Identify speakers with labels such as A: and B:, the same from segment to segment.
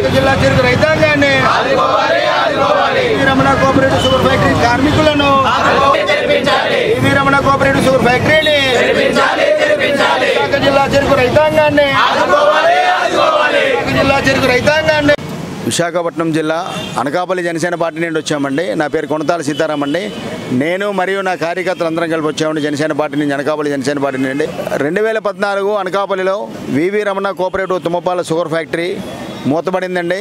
A: విశాఖ జిల్లా చెరుకు రైతాంగాన్ని రమణ కోఆపరేటివ్ షుగర్ ఫ్యాక్టరీ కార్మికులను ఈవీ రమణ కోఆపరేటివ్ షుగర్ ఫ్యాక్టరీని విశాఖ జిల్లా చెరుకు రైతాంగాన్ని విశాఖ జిల్లా చెరుకు రైతాంగాన్ని విశాఖపట్నం జిల్లా అనకాపల్లి జనసేన పార్టీ నుండి వచ్చామండి నా పేరు కొనతాల సీతారాం అండి నేను మరియు నా కార్యకర్తలు అందరం కలిపి వచ్చామండి జనసేన పార్టీ నుంచి అనకాపల్లి జనసేన పార్టీ నుండి రెండు వేల పద్నాలుగు అనకాపల్లిలో V V Ramana cooperative Thummapala sugar factory మూతబడిందండి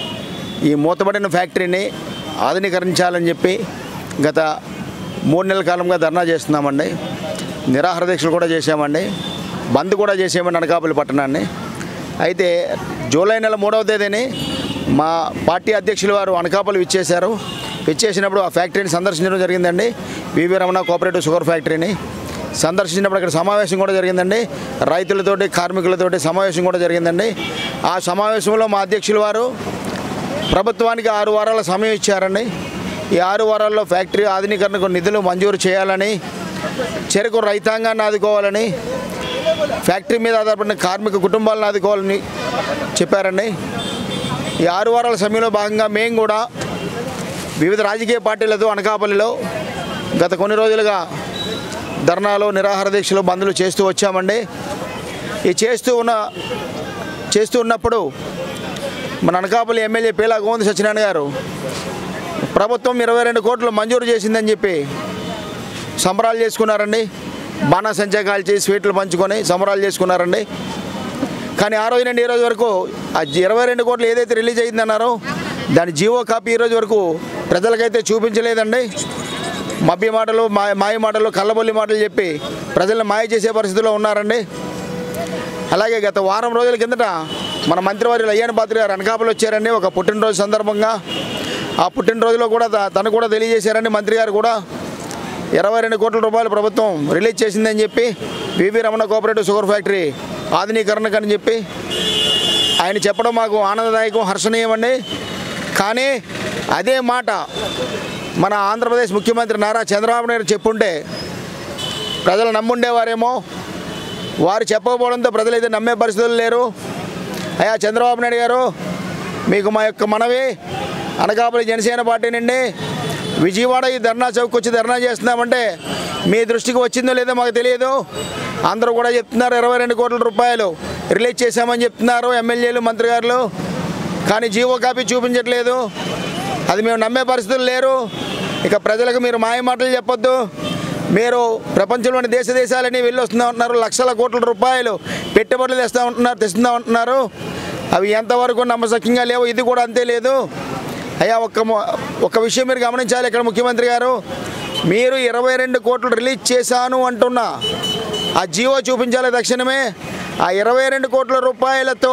A: ఈ మూతబడిన ఫ్యాక్టరీని ఆధునీకరించాలని చెప్పి గత మూడు నెలల కాలంగా ధర్నా చేస్తున్నామండి నిరాహార దీక్షలు కూడా చేశామండి బంద్ కూడా చేసామండి అనకాపల్లి పట్టణాన్ని అయితే జూలై నెల మూడవ తేదీని మా పార్టీ అధ్యక్షులు వారు అనకాపల్లి ఇచ్చేశారు ఇచ్చేసినప్పుడు ఆ ఫ్యాక్టరీని సందర్శించడం జరిగిందండి వివి రమణ కోఆపరేటివ్ షుగర్ ఫ్యాక్టరీని సందర్శించినప్పుడు అక్కడ సమావేశం కూడా జరిగిందండి రైతులతోటి కార్మికులతోటి సమావేశం కూడా జరిగిందండి ఆ సమావేశంలో మా అధ్యక్షులు వారు ప్రభుత్వానికి ఆరు వారాల సమయం ఇచ్చారండి ఈ ఆరు వారాల్లో ఫ్యాక్టరీ ఆధునీకరణకు నిధులు మంజూరు చేయాలని చెరుకు రైతాంగాన్ని ఆదుకోవాలని ఫ్యాక్టరీ మీద ఆధారపడిన కార్మిక కుటుంబాలను ఆదుకోవాలని చెప్పారండి ఈ ఆరు వారాల సమయంలో భాగంగా మేము కూడా వివిధ రాజకీయ పార్టీలతో అనకాపల్లిలో గత కొన్ని రోజులుగా ధర్నాలు నిరాహార దీక్షలు బంద్లు చేస్తూ వచ్చామండి ఈ చేస్తూ ఉన్న చేస్తూ ఉన్నప్పుడు మన అనకాపల్లి ఎమ్మెల్యే పేలా గోవింద సత్యనారాయణ గారు ప్రభుత్వం ఇరవై రెండు కోట్లు మంజూరు చేసిందని చెప్పి సంబరాలు చేసుకున్నారండి బాణాసంచా కాల్చి స్వీట్లు పంచుకొని సంబరాలు చేసుకున్నారండి కానీ ఆ రోజు నుండి ఈ రోజు వరకు ఆ ఇరవై రెండు కోట్లు ఏదైతే రిలీజ్ అయిందన్నారో దాని జీవో కాపీ ఈ రోజు వరకు ప్రజలకైతే చూపించలేదండి మభ్య మాటలు మాయ మాయ మాటలు కళ్ళబొల్లి మాటలు చెప్పి ప్రజల్ని మాయ చేసే పరిస్థితిలో ఉన్నారండి అలాగే గత వారం రోజుల కిందట మన మంత్రివర్యులు అయ్యాన పాత్ర గారు అనకాపల్లి వచ్చారండి ఒక పుట్టినరోజు సందర్భంగా ఆ పుట్టినరోజులో కూడా త- తను కూడా తెలియజేశారండి మంత్రి గారు కూడా ఇరవై రెండు కోట్ల రూపాయలు ప్రభుత్వం రిలీజ్ చేసిందని చెప్పి V V Ramana cooperative sugar factory ఆధునీకరణకని చెప్పి ఆయన చెప్పడం మాకు ఆనందదాయకం హర్షణీయం అండి కానీ అదే మాట మన ఆంధ్రప్రదేశ్ ముఖ్యమంత్రి నారా చంద్రబాబు నాయుడు చెప్పుంటే ప్రజలు నమ్ముండేవారేమో వారు చెప్పకపోవడంతో ప్రజలైతే నమ్మే పరిస్థితులు లేరు అయ్యా చంద్రబాబు నాయుడు గారు మీకు మా యొక్క మనవి అనకాపల్లి జనసేన పార్టీ నుండి విజయవాడ ఈ ధర్నా చౌక్ వచ్చి ధర్నా చేస్తున్నామంటే మీ దృష్టికి వచ్చిందో లేదో మాకు తెలియదు అందరూ కూడా చెప్తున్నారు ఇరవై రెండు కోట్ల రూపాయలు రిలీజ్ చేశామని చెప్తున్నారు ఎమ్మెల్యేలు మంత్రి గారు కానీ జీవో కాపీ చూపించట్లేదు అది మేము నమ్మే పరిస్థితులు లేరు ఇక ప్రజలకు మీరు మాయ మాటలు చెప్పొద్దు మీరు ప్రపంచంలోని దేశ దేశాలని వెళ్ళి వస్తూ ఉంటున్నారు లక్షల కోట్ల రూపాయలు పెట్టుబడులు తెస్తూ ఉంటున్నారు తెస్తుందా ఉంటున్నారు అవి ఎంతవరకు నమ్మశక్యంగా లేవు ఇది కూడా అంతే లేదు అయ్యా ఒక్క మొ- ఒక్క విషయం మీరు గమనించాలి ఇక్కడ ముఖ్యమంత్రి గారు మీరు ఇరవై రెండు కోట్లు రిలీజ్ చేశాను అంటున్నా ఆ జీవో చూపించాలి తక్షణమే ఆ ఇరవై రెండు కోట్ల రూపాయలతో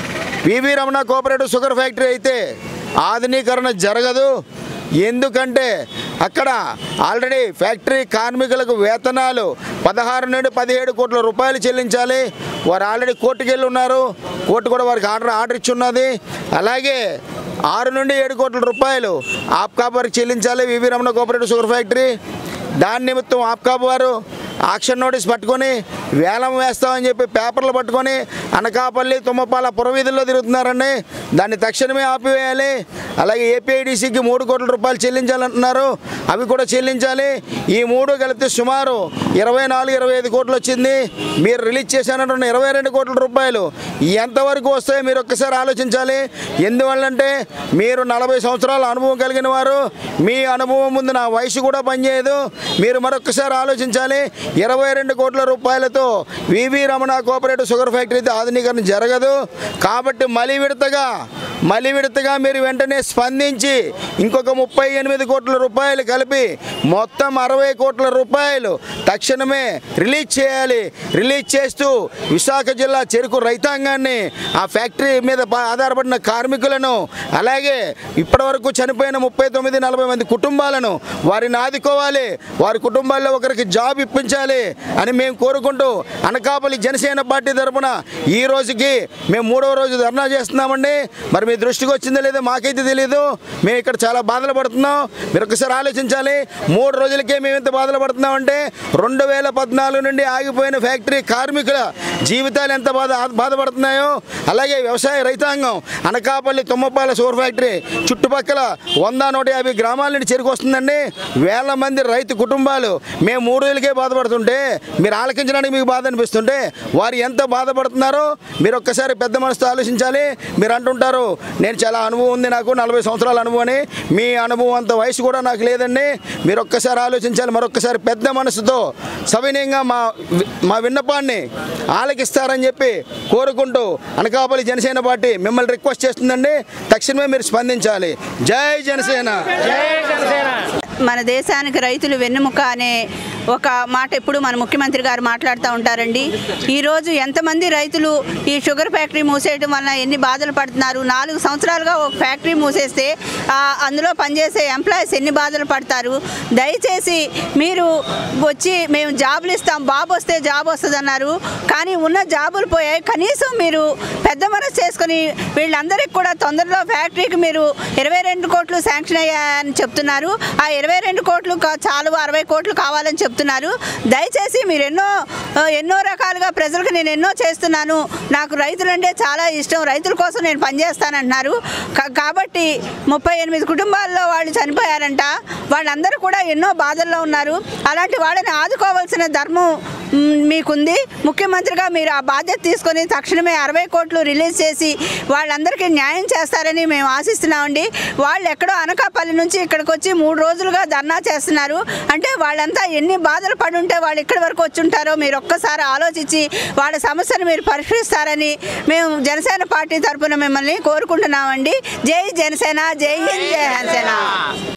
A: V V Ramana cooperative sugar factory అయితే ఆధునీకరణ జరగదు ఎందుకంటే అక్కడ ఆల్రెడీ ఫ్యాక్టరీ కార్మికులకు వేతనాలు పదహారు నుండి పదిహేడు కోట్ల రూపాయలు చెల్లించాలి వారు ఆల్రెడీ కోర్టుకు వెళ్ళి ఉన్నారు కోర్టు కూడా వారికి ఆర్డర్ ఆర్డర్ ఇచ్చి ఉన్నది అలాగే ఆరు నుండి ఏడు కోట్ల రూపాయలు ఆప్కాబ్ వారికి చెల్లించాలి V V Ramana cooperative sugar factory దాని నిమిత్తం ఆప్కాబ్ వారు ఆక్షన్ నోటీస్ పట్టుకొని వేలం వేస్తామని చెప్పి పేపర్లు పట్టుకొని అనకాపల్లి తుమ్మపాల పురవీధుల్లో తిరుగుతున్నారండి దాన్ని తక్షణమే ఆపివేయాలి అలాగే ఏపీఐడిసికి మూడు కోట్ల రూపాయలు చెల్లించాలంటున్నారు అవి కూడా చెల్లించాలి ఈ మూడు కలిపితే సుమారు ఇరవై నాలుగు ఇరవై ఐదు కోట్లు వచ్చింది మీరు రిలీజ్ చేశానంటున్న ఇరవై రెండు కోట్ల రూపాయలు ఎంతవరకు వస్తాయో మీరు ఒక్కసారి ఆలోచించాలి ఎందువల్లంటే మీరు నలభై సంవత్సరాల అనుభవం కలిగిన వారు మీ అనుభవం ముందు నా వయసు కూడా పనిచేయదు మీరు మరొకసారి ఆలోచించాలి ఇరవై రెండు కోట్ల రూపాయలతో వివి రమణ కోఆపరేటివ్ షుగర్ ఫ్యాక్టరీతో ఆధునీకరణ జరగదు కాబట్టి మలి విడతగా మలి విడతగా మీరు వెంటనే స్పందించి ఇంకొక ముప్పై ఎనిమిది కోట్ల రూపాయలు కలిపి మొత్తం అరవై కోట్ల రూపాయలు తక్షణమే రిలీజ్ చేయాలి రిలీజ్ చేస్తూ విశాఖ జిల్లా చెరుకు రైతాంగాన్ని ఆ ఫ్యాక్టరీ మీద ప- ఆధారపడిన కార్మికులను అలాగే ఇప్పటివరకు చనిపోయిన ముప్పై తొమ్మిది నలభై మంది కుటుంబాలను వారిని ఆదుకోవాలి వారి కుటుంబాల్లో ఒకరికి జాబ్ ఇప్పించాలి స్పందించాలి అని మేము కోరుకుంటూ అనకాపల్లి జనసేన పార్టీ తరపున ఈ రోజుకి మేము మూడవ రోజు ధర్నా చేస్తున్నామండి మరి మీ దృష్టికి వచ్చిందో లేదో మాకైతే తెలియదు మేము ఇక్కడ చాలా బాధలు పడుతున్నాం మీరు ఒకసారి ఆలోచించాలి మూడు రోజులకే మేము ఇంత బాధలు పడుతున్నామంటే రెండు వేల పద్నాలుగు నుండి ఆగిపోయిన ఫ్యాక్టరీ కార్మికుల జీవితాలు ఎంత బాధ బాధపడుతున్నాయో అలాగే వ్యవసాయ రైతాంగం అనకాపల్లి తుమ్మపాల షుగర్ ఫ్యాక్టరీ చుట్టుపక్కల వంద నూట యాభై గ్రామాల నుండి చేరుకొస్తుందండి వేల మంది రైతు కుటుంబాలు మేము మూడు రోజులకే బాధపడుతుంటే మీరు ఆలకించడానికి మీకు బాధ అనిపిస్తుంటే వారు ఎంత బాధపడుతున్నారో మీరు ఒక్కసారి పెద్ద మనసుతో ఆలోచించాలి మీరు అంటుంటారు నేను చాలా అనుభవం ఉంది నాకు నలభై సంవత్సరాల అనుభవం అని మీ అనుభవం అంత వయసు కూడా నాకు లేదండి మీరు ఒక్కసారి ఆలోచించాలి మరొక్కసారి పెద్ద మనసుతో సవినయంగా మా మా విన్నపాన్ని ఆలకిస్తారని చెప్పి కోరుకుంటూ అనకాపల్లి జనసేన పార్టీ మిమ్మల్ని రిక్వెస్ట్ చేస్తుందండి తక్షణమే మీరు స్పందించాలి జై జనసేన
B: మన దేశానికి రైతులు వెన్నెముక అనే ఒక మాట ఎప్పుడు మన ముఖ్యమంత్రి గారు మాట్లాడుతూ ఉంటారండి ఈరోజు ఎంతమంది రైతులు ఈ షుగర్ ఫ్యాక్టరీ మూసేయడం వలన ఎన్ని బాధలు పడుతున్నారు నాలుగు సంవత్సరాలుగా ఒక ఫ్యాక్టరీ మూసేస్తే ఆ, అందులో పనిచేసే ఎంప్లాయీస్ ఎన్ని బాధలు పడతారు దయచేసి మీరు వచ్చి మేము జాబులు ఇస్తాం బాబు వస్తే జాబ్ వస్తుంది అన్నారు కానీ ఉన్న జాబులు పోయాయి కనీసం మీరు పెద్ద మనసు చేసుకొని వీళ్ళందరికీ కూడా తొందరలో ఫ్యాక్టరీకి మీరు ఇరవై రెండు కోట్లు శాంక్షన్ అయ్యాయని చెప్తున్నారు ఆ ఇరవై రెండు కోట్లు కా- చాలు అరవై కోట్లు కావాలని చెప్తున్నారు దయచేసి మీరు ఎన్నో ఆ, ఎన్నో రకాలుగా ప్రజలకు నేను ఎన్నో చేస్తున్నాను నాకు రైతులంటే చాలా ఇష్టం రైతుల కోసం నేను పనిచేస్తానంటున్నారు కా- కాబట్టి ముప్పై ఎనిమిది కుటుంబాల్లో వాళ్ళు చనిపోయారంట వాళ్ళందరూ కూడా ఎన్నో బాధల్లో ఉన్నారు అలాంటి వాళ్ళని ఆదుకోవాల్సిన ధర్మం మ్, మీకుంది ముఖ్యమంత్రిగా మీరు ఆ బాధ్యత తీసుకొని తక్షణమే అరవై కోట్లు రిలీజ్ చేసి వాళ్ళందరికీ న్యాయం చేస్తారని మేము ఆశిస్తున్నామండి వాళ్ళు ఎక్కడో అనకాపల్లి నుంచి ఇక్కడికి వచ్చి మూడు రోజులుగా ధర్నా చేస్తున్నారు అంటే వాళ్ళంతా ఎన్ని బాధలు పడి ఉంటే వాళ్ళు ఇక్కడి వరకు వచ్చి ఉంటారో మీరు ఒక్కసారి ఆలోచించి వాళ్ళ సమస్యను మీరు పరిష్కరిస్తారని మేము జనసేన పార్టీ తరఫున మిమ్మల్ని కోరుకుంటున్నామండి జై జనసేన జై హింద్ జై జనసేన